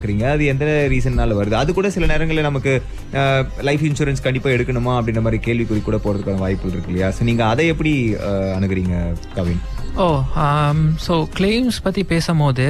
இருக்கிறீங்க அது எந்த ரீசன்னால வருது அது கூட சில நேரங்களில் நமக்கு லைஃப் இன்சூரன்ஸ் கண்டிப்பா எடுக்கணுமா அப்படின்ற மாதிரி கேள்விக்குறி கூட போறதுக்கான வாய்ப்புகள் இருக்கு இல்லையா ஸோ நீங்க அதை எப்படி அஹ், அணுகுறீங்க கவின் ஓ ஸோ கிளைம்ஸ் பற்றி பேசும்போது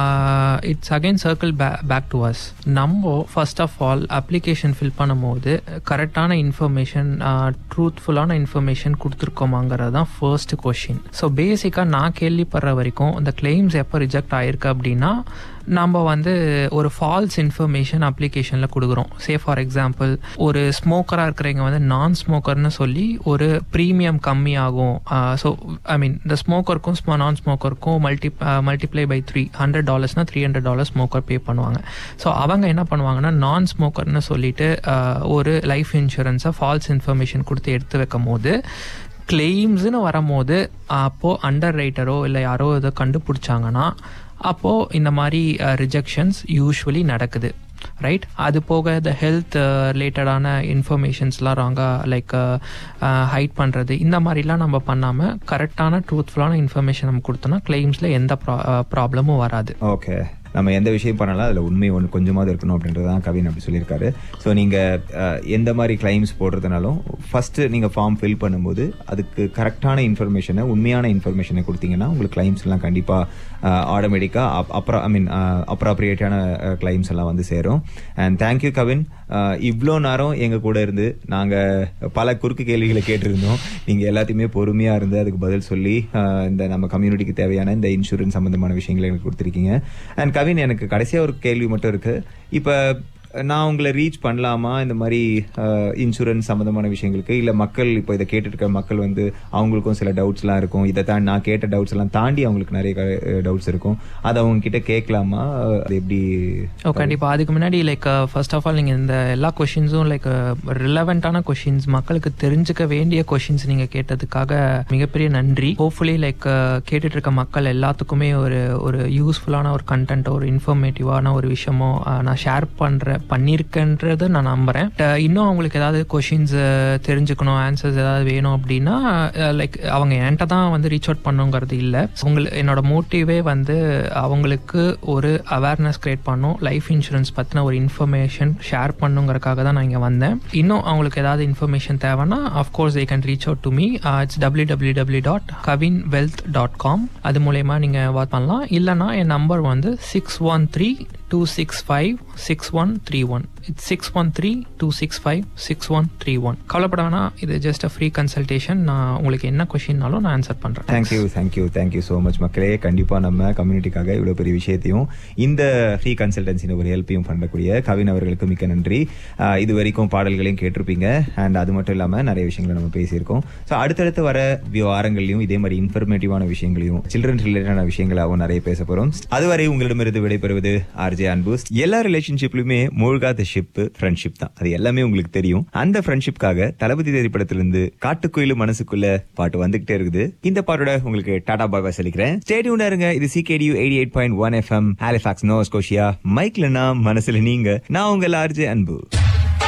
இட்ஸ் அகைன் சர்க்கிள் பே பேக் டு அஸ் நம்ம first of all application fill பண்ணும்போது கரெக்டான இன்ஃபர்மேஷன் ட்ரூத்ஃபுல்லான இன்ஃபர்மேஷன் கொடுத்துருக்கோமாங்கிறது தான் ஃபர்ஸ்ட் கொஷின் ஸோ பேசிக்காக நான் கேள்விப்படுற வரைக்கும் இந்த கிளைம்ஸ் எப்போ ரிஜெக்ட் ஆயிருக்கு அப்படின்னா நம்ம வந்து ஒரு ஃபால்ஸ் இன்ஃபர்மேஷன் அப்ளிகேஷனில் கொடுக்குறோம் சே ஃபார் எக்ஸாம்பிள் ஒரு ஸ்மோக்கராக இருக்கிறவங்க வந்து நான் ஸ்மோக்கர்னு சொல்லி ஒரு ப்ரீமியம் கம்மியாகும் ஸோ ஐ மீன் இந்த ஸ்மோக்கருக்கும் நான் ஸ்மோக்கருக்கும் multi multiply by three hundred டாலர்ஸ்னால் three hundred dollar smoker pay பண்ணுவாங்க ஸோ அவங்க என்ன பண்ணுவாங்கன்னா நான் ஸ்மோக்கர்னு சொல்லிட்டு ஆஹ், ஒரு லைஃப் இன்சூரன்ஸை ஃபால்ஸ் இன்ஃபர்மேஷன் கொடுத்து எடுத்து வைக்கும் போது கிளைம்ஸ்னு வரும்போது அப்போது அண்டர் ரைட்டரோ இல்லை யாரோ இதை கண்டுபிடிச்சாங்கன்னா அப்போது இந்த மாதிரி ரிஜெக்ஷன்ஸ் யூஸ்வலி நடக்குது ரைட் அது போக இந்த ஹெல்த் ரிலேட்டடான இன்ஃபர்மேஷன்ஸ்லாம் ராங்காக லைக் ஹைட் பண்ணுறது இந்த மாதிரிலாம் நம்ம பண்ணாமல் கரெக்டான ட்ரூத்ஃபுல்லான இன்ஃபர்மேஷன் நம்ம கொடுத்தோன்னா கிளைம்ஸில் எந்த ப்ராப்ளமும் வராது ஓகே நம்ம எந்த விஷயம் பண்ணாலும் அதில் உண்மை ஒன்று கொஞ்சமாவது இருக்கணும் அப்படின்றது தான் கவின் அப்படி சொல்லியிருக்காரு ஸோ நீங்கள் எந்த மாதிரி கிளைம்ஸ் போடுறதுனாலும் ஃபஸ்ட்டு நீங்கள் ஃபார்ம் ஃபில் பண்ணும்போது அதுக்கு கரெக்டான இன்ஃபர்மேஷனை உண்மையான இன்ஃபர்மேஷனை கொடுத்தீங்கன்னா உங்களுக்கு கிளைம்ஸ் எல்லாம் கண்டிப்பாக ஆட்டோமேட்டிக்காக அப்புறம் ஐ மீன் அப்ராப்ரியேட்டான கிளைம்ஸ் எல்லாம் வந்து சேரும் அண்ட் தேங்க்யூ கவின் இவ்வளோ நேரம் எங்கள் கூட இருந்து நாங்கள் பல குறுக்கு கேள்விகளை கேட்டிருந்தோம் நீங்கள் எல்லாத்தையுமே பொறுமையாக இருந்து அதுக்கு பதில் சொல்லி அஹ், இந்த நம்ம கம்யூனிட்டிக்கு தேவையான இந்த இன்சூரன்ஸ் சம்பந்தமான விஷயங்களை எனக்கு கொடுத்துருக்கீங்க அண்ட் கவின் எனக்கு கடைசியாக ஒரு கேள்வி மட்டும் இருக்கு இப்போ நான் உங்களை ரீச் பண்ணலாமா இந்த மாதிரி இன்சூரன்ஸ் சம்பந்தமான விஷயங்களுக்கு இல்லை மக்கள் இப்போ இதை கேட்டுட்டு இருக்க மக்கள் வந்து அவங்களுக்கும் சில டவுட்ஸ்லாம் இருக்கும் இதை தான் நான் கேட்ட டவுட்ஸ் எல்லாம் தாண்டி அவங்களுக்கு நிறைய டவுட்ஸ் இருக்கும் அதை அவங்க கிட்ட கேட்கலாமா அது எப்படி ஓ கண்டிப்பாக அதுக்கு முன்னாடி லைக் ஃபர்ஸ்ட் ஆஃப் ஆல் நீங்கள் இந்த எல்லா கொஷின்ஸும் லைக் ரிலவெண்ட்டான கொஷின்ஸ் மக்களுக்கு தெரிஞ்சுக்க வேண்டிய கொஷின்ஸ் நீங்கள் கேட்டதுக்காக மிகப்பெரிய நன்றி ஹோப்ஃபுல்லி லைக் கேட்டுட்டு இருக்க மக்கள் எல்லாத்துக்குமே ஒரு ஒரு யூஸ்ஃபுல்லான ஒரு கண்டென்ட்டோ ஒரு இன்ஃபர்மேட்டிவான ஒரு விஷயமோ அஹ், நான் ஷேர் பண்ணுற பண்ணியிருக்கேன்றதை நான் நம்புகிறேன் இன்னும் அவங்களுக்கு ஏதாவது கொஷின்ஸ் தெரிஞ்சுக்கணும் ஆன்சர்ஸ் ஏதாவது வேணும் அப்படின்னா லைக் அவங்க என்கிட்ட தான் வந்து ரீச் அவுட் பண்ணுங்கிறது இல்லை உங்களுக்கு என்னோட மோட்டிவே வந்து அவங்களுக்கு ஒரு அவேர்னஸ் கிரியேட் பண்ணும் லைஃப் இன்சூரன்ஸ் பற்றின ஒரு இன்ஃபர்மேஷன் ஷேர் பண்ணுங்கிறதுக்காக தான் நான் இங்கே வந்தேன் இன்னும் அவங்களுக்கு ஏதாவது இன்ஃபர்மேஷன் தேவைன்னா of course they can reach out to me it's W W W dot Kavin wealth dot com அது மூலயமா நீங்கள் வாட் பண்ணலாம் இல்லைனா என் நம்பர் வந்து six one three two six five six one three one it's six one three two six five six one three one கவலைப்பட வேணாம் இது ஜஸ்ட் அ ஃப்ரீ கன்சல்டேஷன் நான் உங்களுக்கு என்ன கொஷின்னாலும் நான் ஆன்சர் பண்ணுறேன் thank you thank you thank you so much மக்களே கண்டிப்பாக நம்ம கம்யூனிட்டிக்காக இவ்வளோ பெரிய விஷயத்தையும் இந்த ஃப்ரீ கன்சல்டன்சின்னு ஒரு ஹெல்ப்பையும் பண்ணக்கூடிய கவின் அவர்களுக்கு மிக்க நன்றி ஆஹ் இது வரைக்கும் பாடல்களையும் கேட்டிருப்பீங்க அண்ட் அது மட்டும் இல்லாமல் நிறைய விஷயங்களை நம்ம பேசியிருக்கோம் ஸோ அடுத்தடுத்து வர வாரங்கள்லையும் இதே மாதிரி இன்ஃபர்மேட்டிவான விஷயங்களையும் சில்ட்ரன் ரிலேட்டடான விஷயங்களாகவும் நிறைய பேச போகிறோம் அதுவரை உங்களிடமிருந்து விடைபெறுவது ஆர்ஜே அன்பூஸ் எல்லா ரிலேஷன்ஷிப்லையுமே மூழ்காத ஷிப் ஃப்ரெண்ட்ஷிப் தான் அது எல்லாமே உங்களுக்கு தெரியும் அந்த ஃப்ரெண்ட்ஷிப்காக தளபதி திரைப்படத்திலிருந்து காட்டுக்குயிலும் மனசுக்குள்ள பாட்டு வந்துகிட்டே இருக்குது இந்த பாட்டோட உங்களுக்கு டாடா பாய் பாய் சொல்லிக்கிறேன் ஸ்டேடியூண்டா இருங்க இது CKDU eighty eight point one FM Halifax Nova Scotia மைக்ல நான் மனசுல நீங்க நான் உங்கள் ஆர்ஜே அன்பு